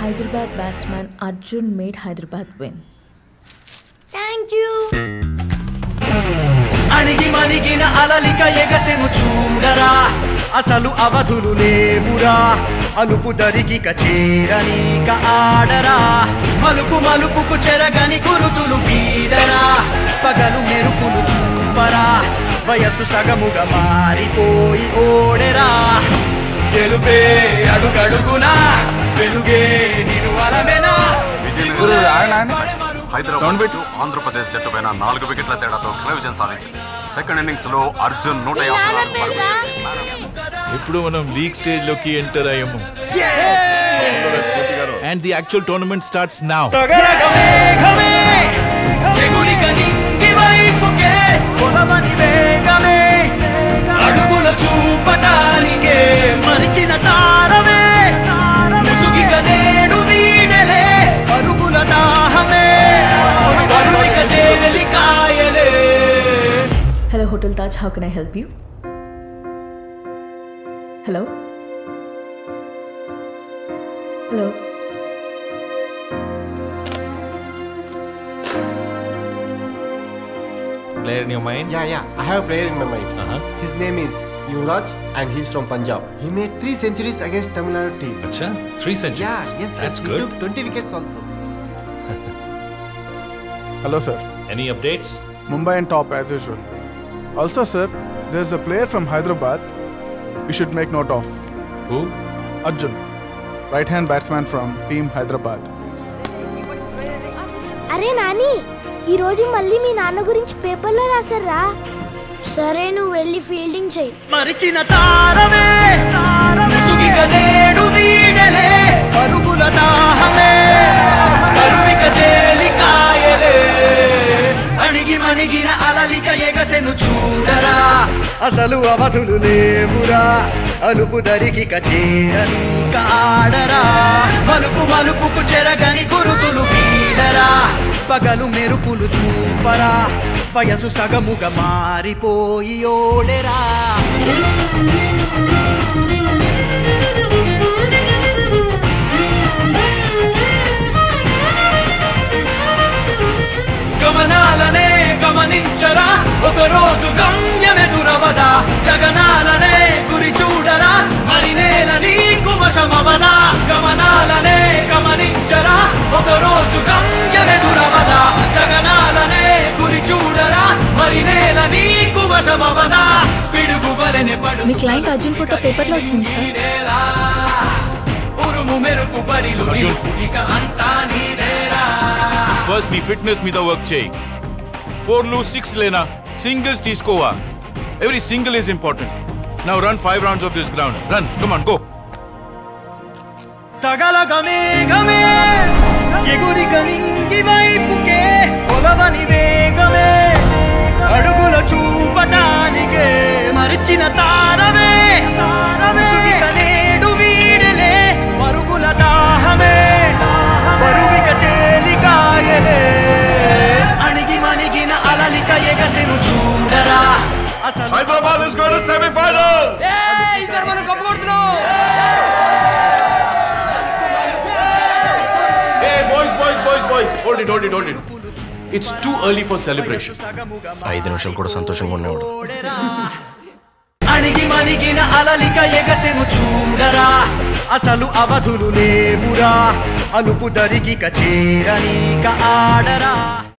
Hyderabad batsman Arjun made Hyderabad win. Thank you అణిగి మణిగిన అలలిక ఎగసెను చూడరా అసలు అవధులు లేవురా అలుపు దరిగిక చేరనీక ఆడరా మలుపు మలుపుకు చెరగని గురుతులు వీడరా పగలు మెరుపులు చూపరా వయస్సు సగముగా మారిపోయి ఓడెరా గెలుపే అడుగడుగునా వెలుగే నిను అలమెనా గురు, ఆగండి, ఆగండి. హైదరాబాద్ టు ఆంధ్రప్రదేశ్ జట్టు పైన నాలుగు వికెట్ల తేడాతో ఘన విజయం సాధించింది సెకండ్ ఇన్నింగ్స్ లో అర్జున్ నూట మీ యాభై నాన్న నాలుగు పేరురా? పరుగులు ఇప్పుడు మనం లీగ్ స్టేజ్ లోకి ఎంటర్ అయ్యాము and the actual tournament starts now తగరగ మేఘమే ఎగురిక నింగి వైపుకే కొలవని వేగమే అడుగుల చూపటానికే మరిచిన తారమే ముసుగిక నేడు వీడలే పరుగుల దాహమే పరువిక తేలికాయలే Hello, Hotel Taj. How can I help you? Hello? Hello? Player in your mind Yeah, yeah. I have a player in my mind. Uh-huh. His name is Yuvraj and he's from Punjab. He made three centuries against Tamil Nadu team. అచ్చా three century Yeah, yes, sir. That's he good. took 20 wickets also. Hello, sir. Any updates Mumbai on top as usual. Also, sir, there's a player from Hyderabad you should make note of. Who Arjun, right hand batsman from Team Hyderabad. అరే నాని ఈ రోజు మళ్ళీ మీ నాన్న గురించి పేపర్లో రాశారా సరే నువ్వు వెళ్ళి ఫీల్డింగ్ చెయ్యి మరిచిన తారమే ముసుగిక నేడు వీడలే పరుగుల దాహమే కరువిక తేలికాయలే అణిగి మణిగిన అలలిక ఎగసెను చూడరా అసలు అవధులు లేవురా అలుపు దరికి చేరని కాడరా మలుపు మలుపుకు చెరగని గురుతులు వీడరా పగలు మెరుపులు చూపరా వయసు సగముగా మారిపోయి ఓడెరా గమనాలనే గమనించరా ఒక రోజు గమ్యమెదురవదా గగనాలనే గురి చూడరా మరి నేల నీకు వశమవదా గమనాలనే గమనించరా ఒక రోజు గమ్యమెదురవదా గగనాలనే గురి చూడరా మరి నేల నీకు వశమవదా పిడుగు వలెనే పడు మీ క్లయింట్ అర్జున్ ఫోటో పేపర్లో వచ్చింది సార్ నేలా ఉరుము మెరుపు బరిలు అర్జున్. నిలుపు ఇక అంతా నీదేరా ఫస్ట్ నీ ఫిట్నెస్ మీద వర్క్ చేయి ఫోర్లు సిక్స్ లేనా సింగిల్స్ తీసుకోవా every single is important now run five rounds of this ground run come on go తగలగమే గమే ఎగురిక నింగి వైపుకే కొలవని వేగమే అడుగుల చూపటానికే మరిచిన తారమే ముసుగిక నేడు వీడలే పరుగుల దాహమే పరువిక తేలికాయలే అణిగి మణిగిన అలలిక ఎగసెను చూడరా అసలు Hyderabad is going to semifinal ఈసారి మనం కప్పు కొడుతున్నాం Hey boys, boys, boys, boys. Hold it, hold it, hold it. It's too early for celebration. ఐదు నిమిషాలు కూడా సంతోషంగా ఉండేవాడు అణిగి మణిగిన అలలిక ఎగసెను చూడరా అసలు అవధులు లేవురా అలుపు దరిగిక చేరనీక ఆడరా